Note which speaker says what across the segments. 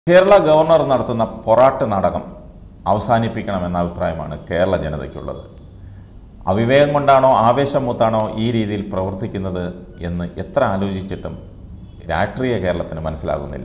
Speaker 1: Kerala governor നടത്തുന്ന പൊറാട്ട് നാടകം അവസാനിപ്പിക്കണമെന്ന അഭിപ്രായമാണ് കേരള ജനതയ്ക്കുള്ളത് അവിവേകം കൊണ്ടാണോ ആവേശം മൂത്താണോ ഈ രീതിയിൽ പ്രവർത്തിക്കുന്നത് എന്ന് എത്ര ആലോചിച്ചിട്ടും രാഷ്ട്രീയ കേരളത്തിന് മനസ്സിലാകുന്നില്ല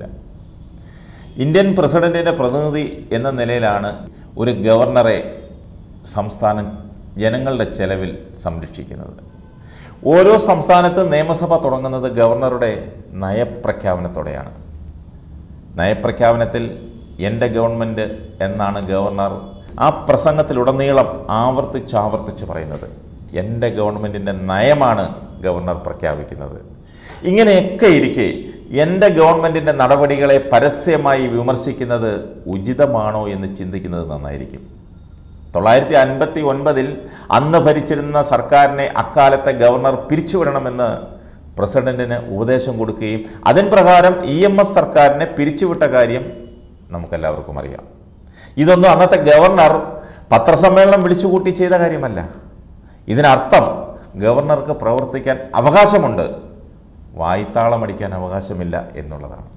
Speaker 1: ഇന്ത്യൻ പ്രസിഡന്റിൻ്റെ പ്രതിനിധി എന്ന നിലയിലാണ് ഒരു ഗവർണറെ സംസ്ഥാനം ജനങ്ങളുടെ ചെലവിൽ സംരക്ഷിക്കുന്നത് ഓരോ സംസ്ഥാനത്ത് നിയമസഭ തുടങ്ങുന്നത് ഗവർണറുടെ നയപ്രഖ്യാപനത്തോടെയാണ് നയപ്രഖ്യാപനത്തിൽ എൻ്റെ ഗവൺമെൻറ് എന്നാണ് ഗവർണർ ആ പ്രസംഗത്തിലുടനീളം ആവർത്തിച്ചാവർത്തിച്ച് പറയുന്നത് എൻ്റെ ഗവൺമെൻറ്റിൻ്റെ നയമാണ് ഗവർണർ പ്രഖ്യാപിക്കുന്നത് ഇങ്ങനെയൊക്കെ ഇരിക്കെ എൻ്റെ ഗവൺമെൻറ്റിൻ്റെ നടപടികളെ പരസ്യമായി വിമർശിക്കുന്നത് ഉചിതമാണോ എന്ന് ചിന്തിക്കുന്നത് നന്നായിരിക്കും തൊള്ളായിരത്തി അൻപത്തി ഒൻപതിൽ അന്ന് ഭരിച്ചിരുന്ന സർക്കാരിനെ അക്കാലത്തെ ഗവർണർ പിരിച്ചുവിടണമെന്ന് പ്രസിഡന്റിന് ഉപദേശം കൊടുക്കുകയും അതിൻ പ്രകാരം ഇ എം എസ് സർക്കാരിനെ പിരിച്ചുവിട്ട കാര്യം നമുക്കെല്ലാവർക്കും അറിയാം ഇതൊന്നും അന്നത്തെ ഗവർണർ പത്രസമ്മേളനം വിളിച്ചുകൂട്ടി ചെയ്ത കാര്യമല്ല ഇതിനർത്ഥം ഗവർണർക്ക് പ്രവർത്തിക്കാൻ അവകാശമുണ്ട് വായ്ത്താളമടിക്കാൻ അവകാശമില്ല എന്നുള്ളതാണ്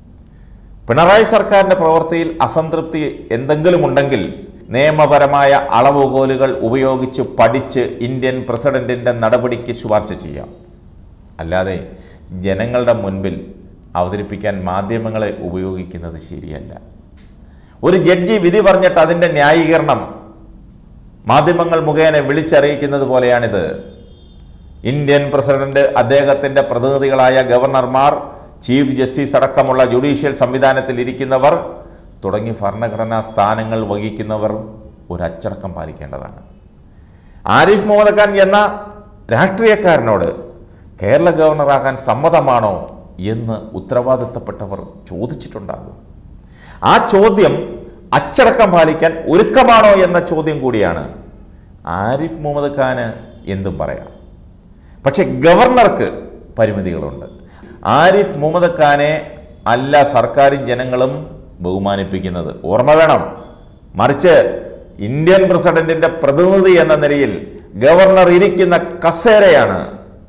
Speaker 1: പിണറായി സർക്കാരിൻ്റെ പ്രവൃത്തിയിൽ അസംതൃപ്തി എന്തെങ്കിലും ഉണ്ടെങ്കിൽ നിയമപരമായ അളവുകോലുകൾ ഉപയോഗിച്ച് പഠിച്ച് ഇന്ത്യൻ പ്രസിഡന്റിൻ്റെ നടപടിക്ക് ശുപാർശ ചെയ്യാം അല്ലാതെ ജനങ്ങളുടെ മുൻപിൽ അവതരിപ്പിക്കാൻ മാധ്യമങ്ങളെ ഉപയോഗിക്കുന്നത് ശരിയല്ല ഒരു ജഡ്ജി വിധി പറഞ്ഞിട്ട് അതിൻ്റെ ന്യായീകരണം മാധ്യമങ്ങൾ മുഖേന വിളിച്ചറിയിക്കുന്നത് പോലെയാണിത് ഇന്ത്യൻ പ്രസിഡന്റ് അദ്ദേഹത്തിൻ്റെ പ്രതിനിധികളായ ഗവർണർമാർ ചീഫ് ജസ്റ്റിസ് അടക്കമുള്ള ജുഡീഷ്യൽ സംവിധാനത്തിൽ ഇരിക്കുന്നവർ തുടങ്ങി ഭരണഘടനാ സ്ഥാനങ്ങൾ വഹിക്കുന്നവർ ഒരു അച്ചടക്കം പാലിക്കേണ്ടതാണ് ആരിഫ് മുഹമ്മദ് ഖാൻ എന്ന രാഷ്ട്രീയക്കാരനോട് കേരള ഗവർണറാകാൻ സമ്മതമാണോ എന്ന് ഉത്തരവാദിത്തപ്പെട്ടവർ ചോദിച്ചിട്ടുണ്ടാകും ആ ചോദ്യം അച്ചടക്കം പാലിക്കാൻ ഒരുക്കമാണോ എന്ന ചോദ്യം കൂടിയാണ് ആരിഫ് മുഹമ്മദ് ഖാന് എന്തും പറയാം പക്ഷെ ഗവർണർക്ക് പരിമിതികളുണ്ട് ആരിഫ് മുഹമ്മദ് ഖാനെ അല്ല സർക്കാരും ജനങ്ങളും ബഹുമാനിപ്പിക്കുന്നത് ഓർമ്മ വേണം മറിച്ച് ഇന്ത്യൻ പ്രസിഡന്റിന്റെ പ്രതിനിധി എന്ന നിലയിൽ ഗവർണർ ഇരിക്കുന്ന കസേരയാണ്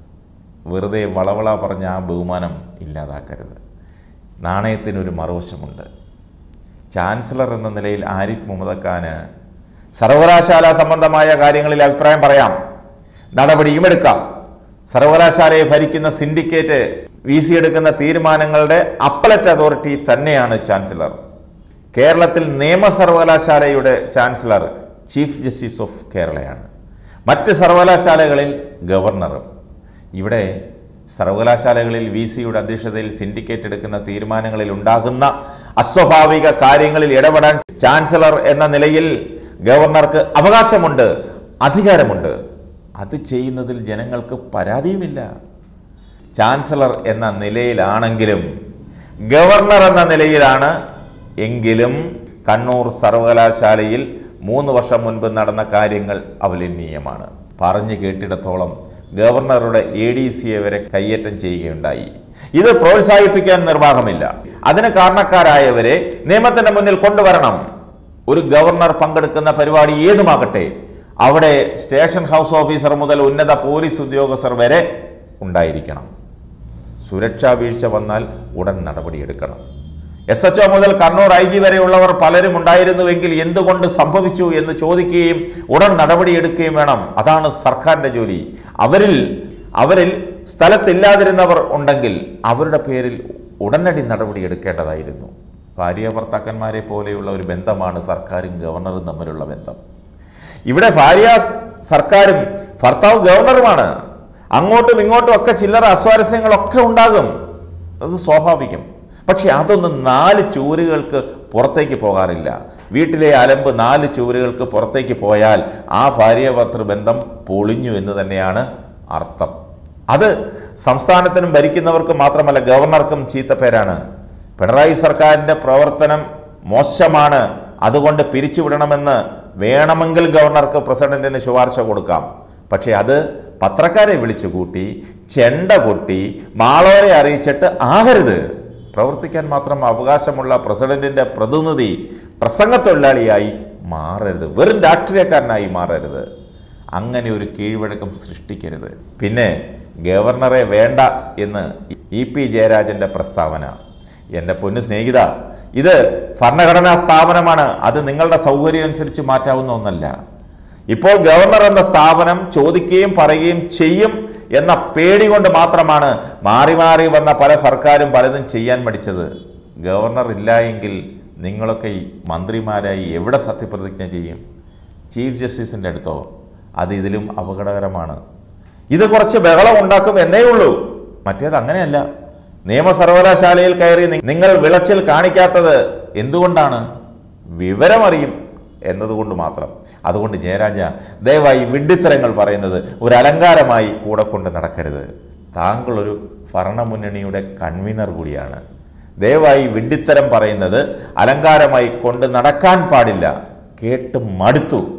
Speaker 1: വെറുതെ വളവള പറഞ്ഞ ആ ബഹുമാനം ഇല്ലാതാക്കരുത് നാണയത്തിനൊരു മറുവശമുണ്ട് ചാൻസലർ എന്ന നിലയിൽ ആരിഫ് മുഹമ്മദ് ഖാന് സർവകലാശാല സംബന്ധമായ കാര്യങ്ങളിൽ അഭിപ്രായം പറയാം നടപടിയും എടുക്കാം സർവകലാശാലയെ ഭരിക്കുന്ന സിൻഡിക്കേറ്റ് വി സി എടുക്കുന്ന തീരുമാനങ്ങളുടെ അപ്പലറ്റ് അതോറിറ്റി തന്നെയാണ് ചാൻസലർ കേരളത്തിൽ നിയമ സർവകലാശാലയുടെ ചാൻസലർ ചീഫ് ജസ്റ്റിസ് ഓഫ് കേരളയാണ് മറ്റ് സർവകലാശാലകളിൽ ഗവർണറും ഇവിടെ സർവകലാശാലകളിൽ വി സിയുടെ അധ്യക്ഷതയിൽ സിൻഡിക്കേറ്റ് എടുക്കുന്ന തീരുമാനങ്ങളിൽ ഉണ്ടാകുന്ന അസ്വാഭാവിക കാര്യങ്ങളിൽ ഇടപെടാൻ ചാൻസലർ എന്ന നിലയിൽ ഗവർണർക്ക് അവകാശമുണ്ട് അധികാരമുണ്ട് അത് ചെയ്യുന്നതിൽ ജനങ്ങൾക്ക് പരാതിയുമില്ല ചാൻസലർ എന്ന നിലയിലാണെങ്കിലും ഗവർണർ എന്ന നിലയിലാണ് എങ്കിലും കണ്ണൂർ സർവകലാശാലയിൽ മൂന്ന് വർഷം മുൻപ് നടന്ന കാര്യങ്ങൾ അവലംബനീയമാണ് പറഞ്ഞു കേട്ടിടത്തോളം ഗവർണറുടെ എ ഡി സിയെ വരെ കയ്യേറ്റം ചെയ്യുകയുണ്ടായി ഇത് പ്രോത്സാഹിപ്പിക്കാൻ നിർവാഹമില്ല അതിന് കാരണക്കാരായവരെ നിയമത്തിന്റെ മുന്നിൽ കൊണ്ടുവരണം ഒരു ഗവർണർ പങ്കെടുക്കുന്ന പരിപാടി ഏതുമാകട്ടെ അവിടെ സ്റ്റേഷൻ ഹൗസ് ഓഫീസർ മുതൽ ഉന്നത പോലീസ് ഉദ്യോഗസ്ഥർ വരെ ഉണ്ടായിരിക്കണം സുരക്ഷാ വീഴ്ച വന്നാൽ ഉടൻ നടപടിയെടുക്കണം എസ് എച്ച് മുതൽ കണ്ണൂർ ഐ ജി വരെയുള്ളവർ പലരും ഉണ്ടായിരുന്നുവെങ്കിൽ എന്തുകൊണ്ട് സംഭവിച്ചു എന്ന് ചോദിക്കുകയും ഉടൻ നടപടിയെടുക്കുകയും വേണം അതാണ് സർക്കാരിൻ്റെ ജോലി അവരിൽ അവരിൽ സ്ഥലത്തില്ലാതിരുന്നവർ ഉണ്ടെങ്കിൽ അവരുടെ പേരിൽ ഉടനടി നടപടി എടുക്കേണ്ടതായിരുന്നു ഭാര്യ ഭർത്താക്കന്മാരെ പോലെയുള്ള ഒരു ബന്ധമാണ് സർക്കാരും ഗവർണറും തമ്മിലുള്ള ബന്ധം ഇവിടെ ഭാര്യ സർക്കാരും ഭർത്താവ് ഗവർണറുമാണ് അങ്ങോട്ടും ഇങ്ങോട്ടും ഒക്കെ ചില്ലറ അസ്വാരസ്യങ്ങളൊക്കെ ഉണ്ടാകും അത് സ്വാഭാവികം പക്ഷെ അതൊന്നും നാല് ചൂരുകൾക്ക് പുറത്തേക്ക് പോകാറില്ല വീട്ടിലെ അലമ്പ് നാല് ചൂരുകൾക്ക് പുറത്തേക്ക് പോയാൽ ആ ഭാര്യ ബന്ധം പൊളിഞ്ഞു എന്ന് തന്നെയാണ് അർത്ഥം അത് സംസ്ഥാനത്തിനും ഭരിക്കുന്നവർക്ക് മാത്രമല്ല ഗവർണർക്കും ചീത്തപ്പേരാണ് പിണറായി സർക്കാരിൻ്റെ പ്രവർത്തനം മോശമാണ് അതുകൊണ്ട് പിരിച്ചുവിടണമെന്ന് വേണമെങ്കിൽ ഗവർണർക്ക് പ്രസിഡന്റിന് ശുപാർശ കൊടുക്കാം പക്ഷേ അത് പത്രക്കാരെ വിളിച്ചു കൂട്ടി ചെണ്ട കൊട്ടി മാളോരെ അറിയിച്ചിട്ട് ആകരുത് പ്രവർത്തിക്കാൻ മാത്രം അവകാശമുള്ള പ്രസിഡന്റിന്റെ പ്രതിനിധി പ്രസംഗത്തൊഴിലാളിയായി മാറരുത് വെറും രാഷ്ട്രീയക്കാരനായി മാറരുത് അങ്ങനെ ഒരു കീഴ്വഴക്കം സൃഷ്ടിക്കരുത് പിന്നെ ഗവർണറെ വേണ്ട എന്ന് ഇ പി ജയരാജൻ്റെ പ്രസ്താവന എൻ്റെ പൊന്നു സ്നേഹിത ഇത് ഭരണഘടനാ സ്ഥാപനമാണ് അത് നിങ്ങളുടെ സൗകര്യം അനുസരിച്ച് മാറ്റാവുന്ന ഒന്നല്ല ഇപ്പോൾ ഗവർണർ എന്ന സ്ഥാപനം ചോദിക്കുകയും പറയുകയും ചെയ്യും എന്ന പേടി കൊണ്ട് മാത്രമാണ് മാറി മാറി വന്ന പല സർക്കാരും പലതും ചെയ്യാൻ മടിച്ചത് ഗവർണർ ഇല്ല എങ്കിൽ നിങ്ങളൊക്കെ ഈ മന്ത്രിമാരായി എവിടെ സത്യപ്രതിജ്ഞ ചെയ്യും ചീഫ് ജസ്റ്റിസിൻ്റെ അടുത്തോ അത് ഇതിലും അപകടകരമാണ് ഇത് കുറച്ച് ബഹളം ഉണ്ടാക്കും എന്നേ ഉള്ളൂ മറ്റേത് അങ്ങനെയല്ല നിയമ സർവകലാശാലയിൽ കയറി നി- നിങ്ങൾ വിളച്ചിൽ കാണിക്കാത്തത് എന്തുകൊണ്ടാണ് വിവരമറിയും എന്നതുകൊണ്ട് മാത്രം അതുകൊണ്ട് ജയരാജ ദയവായി വിഡ്ഢിത്തരങ്ങൾ പറയുന്നത് ഒരു അലങ്കാരമായി കൂടെ കൊണ്ട് നടക്കരുത് താങ്കൾ ഒരു ഭരണമുന്നണിയുടെ കൺവീനർ കൂടിയാണ് ദയവായി വിഡ്ഢിത്തരം പറയുന്നത് അലങ്കാരമായി കൊണ്ട് നടക്കാൻ പാടില്ല കേട്ട് മടുത്തു